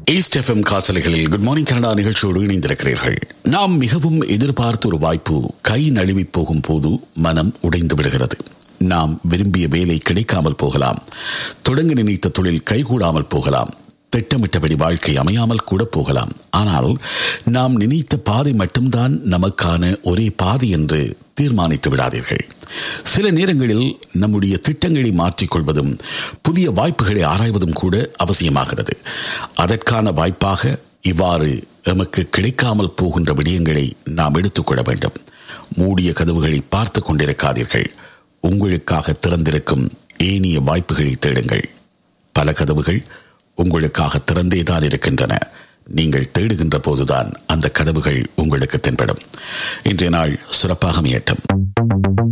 east FM காசலைகளில் good morning Canada நிகழ்ச்சியோடு இணைந்திருக்கிறீர்கள் நாம் மிகவும் எதிர்பார்த்த ஒரு வாய்ப்பு கை நழுவி போகும் போது மனம் உடைந்து விடுகிறது நாம் விரும்பிய வேலை கிடைக்காமல் போகலாம் தொடங்க நினைத்த தொழில் கைகூடாமல் போகலாம் திட்டமிட்டபடி வாழ்க்கை அமையாமல் கூட போகலாம் ஆனால் நாம் நினைத்த பாதை மட்டும்தான் நமக்கான ஒரே பாதை என்று தீர்மானித்து விடாதீர்கள் சில நேரங்களில் நம்முடைய திட்டங்களை மாற்றிக்கொள்வதும் புதிய வாய்ப்புகளை ஆராய்வதும் கூட அவசியமாகிறது அதற்கான வாய்ப்பாக இவ்வாறு எமக்கு கிடைக்காமல் போகின்ற விடயங்களை நாம் எடுத்துக்கொள்ள வேண்டும் மூடிய கதவுகளை பார்த்து கொண்டிருக்காதீர்கள் உங்களுக்காக திறந்திருக்கும் ஏனிய வாய்ப்புகளை தேடுங்கள் பல கதவுகள் உங்களுக்காக திறந்தேதான் இருக்கின்றன நீங்கள் தேடுகின்ற போதுதான் அந்த கதவுகள் உங்களுக்கு தென்படும் இன்றைய நாள் சிறப்பாக அமையட்டும்